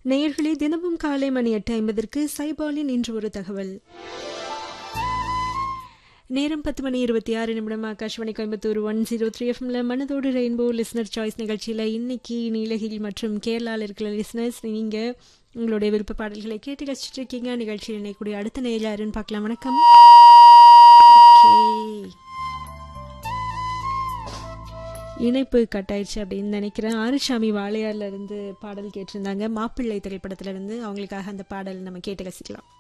நேயர்களே தினமும் காலை மணி எட்டு ஐம்பதற்கு சைபாலின் இன்று ஒரு தகவல் நேரம் பத்து மணி இருபத்தி ஆறு நிமிடம் Akashvani Coimbatore one zero three எஃப்எம்ல மனதோடு ரெயின்போ லிஸ்னர் சாய்ஸ் நிகழ்ச்சியில் இன்னைக்கு நீலகிரி மற்றும் கேரளாவில் இருக்கிற லிஸ்னர்ஸ் நீங்கள் உங்களுடைய விருப்ப பாடல்களை கேட்டு கழிச்சிட்டு இருக்கீங்க நிகழ்ச்சியில் இணையக்கூடிய அடுத்த நேரில் யாருன்னு பார்க்கலாம் வணக்கம் Okay. இணைப்பு கட் ஆயிடுச்சு அப்படின்னு நினைக்கிறேன் ஆறுசாமி வாளையார்ல இருந்து பாடல் கேட்டிருந்தாங்க மாப்பிள்ளை திரைப்படத்துல இருந்து அவங்களுக்காக அந்த பாடல் நம்ம கேட்டு ரசிக்கலாம்